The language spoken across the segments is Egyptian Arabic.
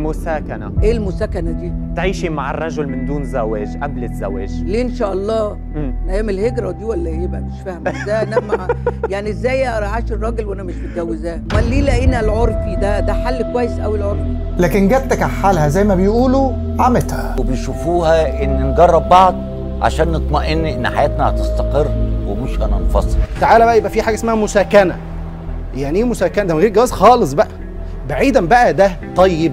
المساكنة ايه المساكنه دي تعيشي مع الرجل من دون زواج قبل الزواج ليه ان شاء الله مم. من ايام الهجره دي ولا ايه بقى مش فاهمه ازاي انام مع يعني ازاي اعاش الراجل وانا مش متجوزاه امال ليه لقينا العرفي ده ده حل كويس قوي العرفي لكن جت تكحلها زي ما بيقولوا عمتها وبيشوفوها ان نجرب بعض عشان نطمئن ان حياتنا هتستقر ومش هننفصل تعالى بقى يبقى في حاجه اسمها مساكنه يعني ايه مساكنه ده من غير جواز خالص بقى بعيدا بقى ده طيب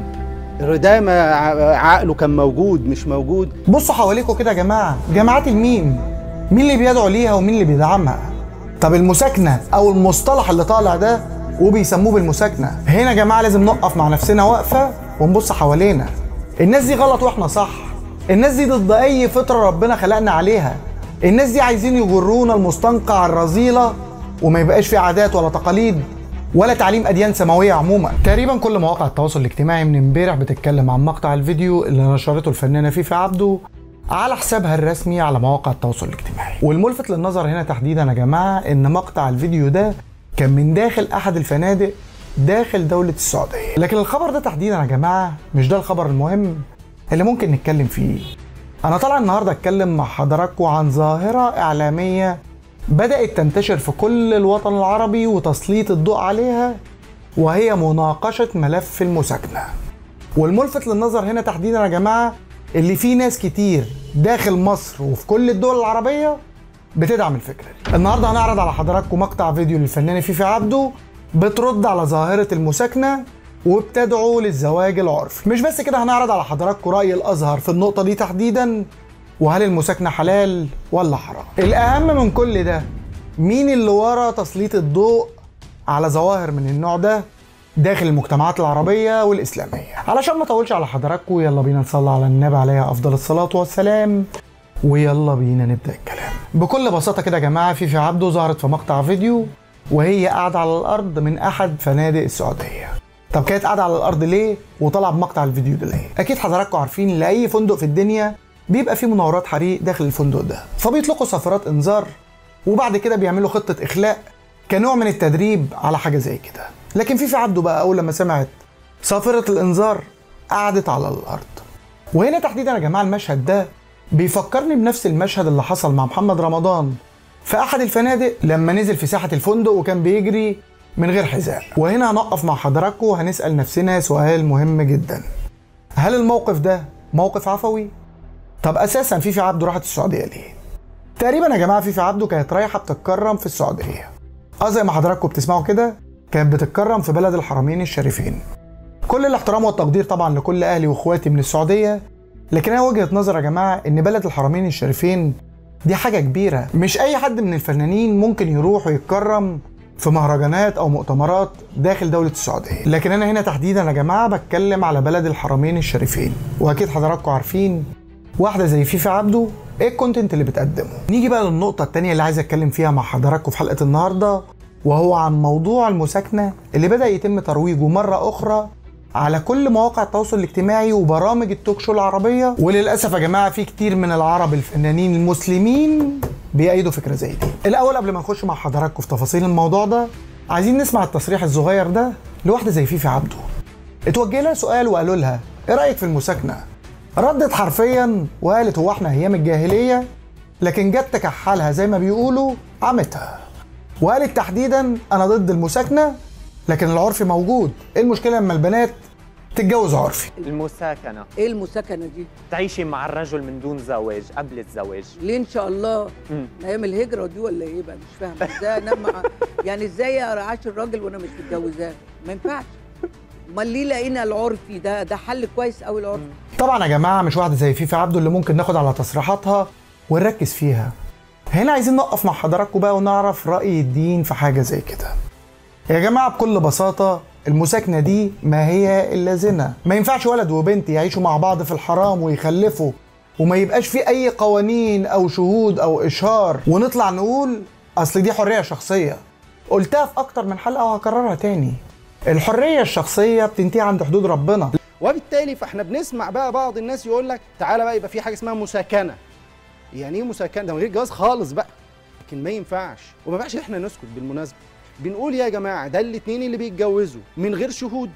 ده ما ع- عقله كان موجود مش موجود بصوا حواليكوا كده يا جماعه جماعات الميم مين اللي بيدعو ليها ومين اللي بيدعمها طب المساكنه او المصطلح اللي طالع ده وبيسموه بالمساكنه هنا يا جماعه لازم نقف مع نفسنا وقفه ونبص حوالينا الناس دي غلط واحنا صح الناس دي ضد اي فطره ربنا خلقنا عليها الناس دي عايزين يجرونا المستنقع الرذيله وما يبقاش في عادات ولا تقاليد ولا تعليم اديان سماويه عموما تقريبا كل مواقع التواصل الاجتماعي من امبارح بتتكلم عن مقطع الفيديو اللي نشرته الفنانه فيفي عبده على حسابها الرسمي على مواقع التواصل الاجتماعي والملفت للنظر هنا تحديدا يا جماعه ان مقطع الفيديو ده كان من داخل احد الفنادق داخل دوله السعوديه لكن الخبر ده تحديدا يا جماعه مش ده الخبر المهم اللي ممكن نتكلم فيه انا طالع النهارده اتكلم مع حضراتكم عن ظاهره اعلاميه بدات تنتشر في كل الوطن العربي وتسليط الضوء عليها وهي مناقشه ملف المساكنه والملفت للنظر هنا تحديدا يا جماعه اللي فيه ناس كتير داخل مصر وفي كل الدول العربيه بتدعم الفكره دي. النهارده هنعرض على حضراتكم مقطع فيديو للفنانه فيفي عبده بترد على ظاهره المساكنه وبتدعو للزواج العرفي مش بس كده هنعرض على حضراتكم راي الازهر في النقطه دي تحديدا وهل المساكنه حلال ولا حرام الاهم من كل ده مين اللي ورا تسليط الضوء على ظواهر من النوع ده داخل المجتمعات العربية والإسلامية علشان ما اطولش على حضراتكم يلا بينا نصلي على النبي عليه أفضل الصلاة والسلام ويلا بينا نبدأ الكلام بكل بساطة كده يا جماعة فيفي عبده ظهرت في مقطع فيديو وهي قاعدة على الأرض من أحد فنادق السعودية طب كانت قاعدة على الأرض ليه وطلع بمقطع الفيديو ده ليه أكيد حضراتكم عارفين إن أي فندق في الدنيا بيبقى فيه مناورات حريق داخل الفندق ده فبيطلقوا صفارات إنذار وبعد كده بيعملوا خطة إخلاء كنوع من التدريب على حاجة زي كده لكن فيفي عبده بقى أول لما سمعت صافرة الإنذار قعدت على الأرض وهنا تحديدا يا جماعة المشهد ده بيفكرني بنفس المشهد اللي حصل مع محمد رمضان في أحد الفنادق لما نزل في ساحة الفندق وكان بيجري من غير حزام وهنا هنقف مع حضراتكم وهنسأل نفسنا سؤال مهم جدا هل الموقف ده موقف عفوي؟ طب أساسا فيفي عبده راحت السعودية ليه؟ تقريبا يا جماعة فيفي عبده كانت رايحة بتتكرم في السعودية اه زي ما حضراتكم بتسمعوا كده كانت بتتكرم في بلد الحرمين الشريفين كل الاحترام والتقدير طبعا لكل اهلي واخواتي من السعوديه لكن انا وجهه نظر يا جماعه ان بلد الحرمين الشريفين دي حاجه كبيره مش اي حد من الفنانين ممكن يروح ويتكرم في مهرجانات او مؤتمرات داخل دوله السعوديه لكن انا هنا تحديدا يا جماعه بتكلم على بلد الحرمين الشريفين واكيد حضراتكم عارفين واحده زي فيفي عبده ايه الكونتنت اللي بتقدمه نيجي بقى للنقطه التانية اللي عايز اتكلم فيها مع حضراتكم في حلقه النهارده وهو عن موضوع المساكنه اللي بدا يتم ترويجه مره اخرى على كل مواقع التواصل الاجتماعي وبرامج التوك شو العربيه وللاسف يا جماعه في كتير من العرب الفنانين المسلمين بيأيدوا فكره زي دي الاول قبل ما نخش مع حضراتكم في تفاصيل الموضوع ده عايزين نسمع التصريح الصغير ده لواحده زي فيفي عبده اتوجه لها سؤال وقالوا لها ايه رايك في المساكنه ردت حرفيا وقالت هو احنا ايام الجاهليه لكن جت تكحلها زي ما بيقولوا عمتها وقالت تحديدا انا ضد المساكنه لكن العرف موجود ايه المشكله لما البنات تتجوز عرفي المساكنة ايه المساكنه دي تعيشي مع الرجل من دون زواج قبل الزواج ليه ان شاء الله مم. من ايام الهجره دي ولا ايه بقى مش فاهمه ازاي انام مع يعني ازاي اعاش الراجل وانا مش متجوزاه ما ينفعش امال ليه لقينا العرفي ده ده حل كويس قوي العرفي طبعا يا جماعه مش واحده زي فيفي عبده اللي ممكن ناخد على تصريحاتها ونركز فيها هنا عايزين نقف مع حضراتكم بقى ونعرف راي الدين في حاجه زي كده يا جماعه بكل بساطه المساكنه دي ما هي الا زنا ما ينفعش ولد وبنت يعيشوا مع بعض في الحرام ويخلفوا وما يبقاش في اي قوانين او شهود او اشهار ونطلع نقول اصل دي حريه شخصيه قلتها في اكتر من حلقه وهكررها تاني الحريه الشخصيه بتنتهي عند حدود ربنا وبالتالي فاحنا بنسمع بقى بعض الناس يقول لك تعالى بقى يبقى في حاجه اسمها مساكنه يعني ايه مساكنه ده من غير جواز خالص بقى لكن ما ينفعش وما ينفعش احنا نسكت بالمناسبه بنقول يا جماعه ده الاثنين اللي بيتجوزوا من غير شهود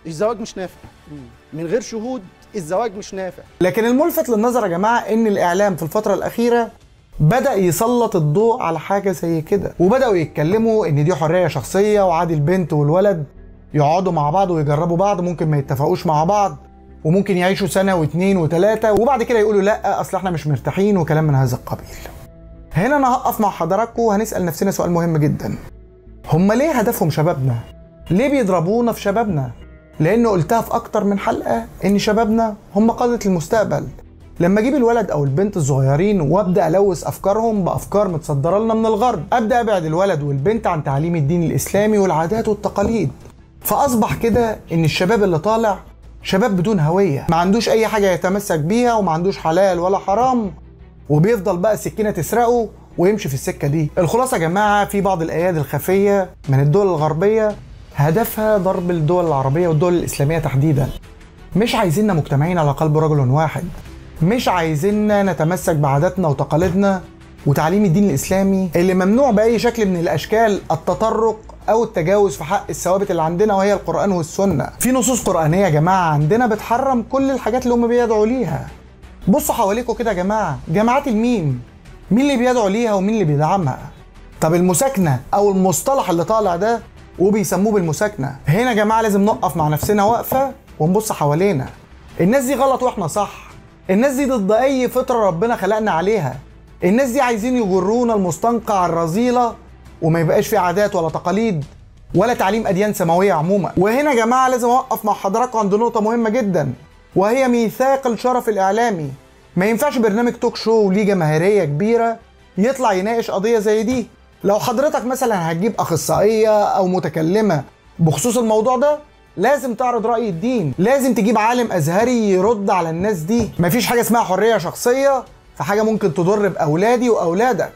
الزواج مش نافع من غير شهود الزواج مش نافع لكن الملفت للنظر يا جماعه ان الاعلام في الفتره الاخيره بدا يسلط الضوء على حاجه زي كده وبداوا يتكلموا ان دي حريه شخصيه وعادي البنت والولد يقعدوا مع بعض ويجربوا بعض ممكن ما يتفقوش مع بعض وممكن يعيشوا سنه واثنين وثلاثه وبعد كده يقولوا لا اصل احنا مش مرتاحين وكلام من هذا القبيل هنا انا هقف مع حضراتكم وهنسال نفسنا سؤال مهم جدا هم ليه هدفهم شبابنا ليه بيضربونا في شبابنا لان قلتها في اكتر من حلقه ان شبابنا هم قاده المستقبل لما اجيب الولد او البنت الصغيرين وابدا الوث افكارهم بافكار متصدره لنا من الغرب ابدا ابعد الولد والبنت عن تعليم الدين الاسلامي والعادات والتقاليد فاصبح كده ان الشباب اللي طالع شباب بدون هويه ما عندوش اي حاجه يتمسك بيها وما عندوش حلال ولا حرام وبيفضل بقى السكينه تسرقه ويمشي في السكه دي الخلاصه يا جماعه في بعض الايادي الخفيه من الدول الغربيه هدفها ضرب الدول العربيه والدول الاسلاميه تحديدا مش عايزيننا مجتمعين على قلب رجل واحد مش عايزيننا نتمسك بعاداتنا وتقاليدنا وتعليم الدين الاسلامي اللي ممنوع باي شكل من الاشكال التطرق او التجاوز في حق الثوابت اللي عندنا وهي القران والسنه في نصوص قرانيه يا جماعه عندنا بتحرم كل الحاجات اللي هم بيدعوا ليها بصوا حواليكم كده يا جماعه جماعات الميم مين اللي بيدعو ليها ومين اللي بيدعمها طب المساكنه او المصطلح اللي طالع ده وبيسموه بالمساكنه هنا يا جماعه لازم نقف مع نفسنا وقفه ونبص حوالينا الناس دي غلط واحنا صح الناس دي ضد اي فطره ربنا خلقنا عليها الناس دي عايزين يجرونا المستنقع الرذيله وما يبقاش في عادات ولا تقاليد ولا تعليم اديان سماويه عموما وهنا يا جماعه لازم اوقف مع حضراتكم عند نقطه مهمه جدا وهي ميثاق الشرف الاعلامي ما ينفعش برنامج توك شو ليه جماهيريه كبيره يطلع يناقش قضيه زي دي لو حضرتك مثلا هتجيب اخصائيه او متكلمه بخصوص الموضوع ده لازم تعرض راي الدين لازم تجيب عالم ازهري يرد على الناس دي مفيش حاجه اسمها حريه شخصيه في حاجه ممكن تضر باولادي واولادك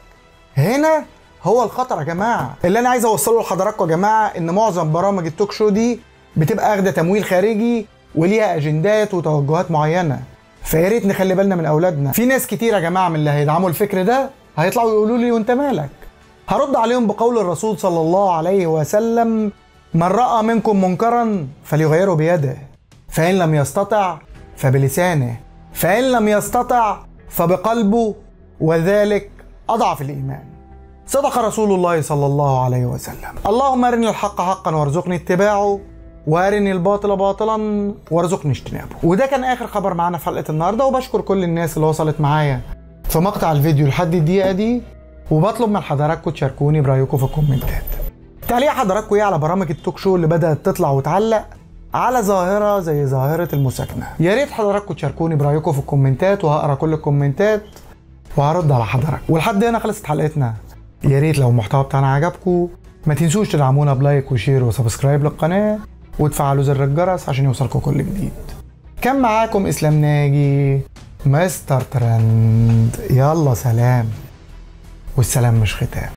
هنا هو الخطر يا جماعه اللي انا عايز اوصله لحضراتكم يا جماعه ان معظم برامج التوك شو دي بتبقى اخده تمويل خارجي وليها اجندات وتوجهات معينه فيا ريت نخلي بالنا من اولادنا في ناس كتير يا جماعه من اللي هيدعموا الفكر ده هيطلعوا يقولوا لي وانت مالك هرد عليهم بقول الرسول صلى الله عليه وسلم من راى منكم منكرا فليغيره بيده فان لم يستطع فبلسانه فان لم يستطع فبقلبه وذلك اضعف الايمان صدق رسول الله صلى الله عليه وسلم اللهم ارني الحق حقا وارزقني اتباعه وارني الباطل باطلا وارزقني اجتنابه وده كان اخر خبر معانا في حلقه النهارده وبشكر كل الناس اللي وصلت معايا في مقطع الفيديو لحد الدقيقه دي وبطلب من حضراتكم تشاركوني برايكم في الكومنتات تعليق حضراتكم ايه على برامج التوك شو اللي بدات تطلع وتعلق على ظاهره زي ظاهره المساكنه يا ريت حضراتكم تشاركوني برايكم في الكومنتات وهقرا كل الكومنتات وهرد على حضراتكم ولحد هنا خلصت حلقتنا يا ريت لو المحتوى بتاعنا عجبكم ما تنسوش تدعمونا بلايك وشير وسبسكرايب للقناه وتفعلوا زر الجرس عشان يوصلكم كل جديد كان معاكم اسلام ناجي مستر ترند يلا سلام والسلام مش ختام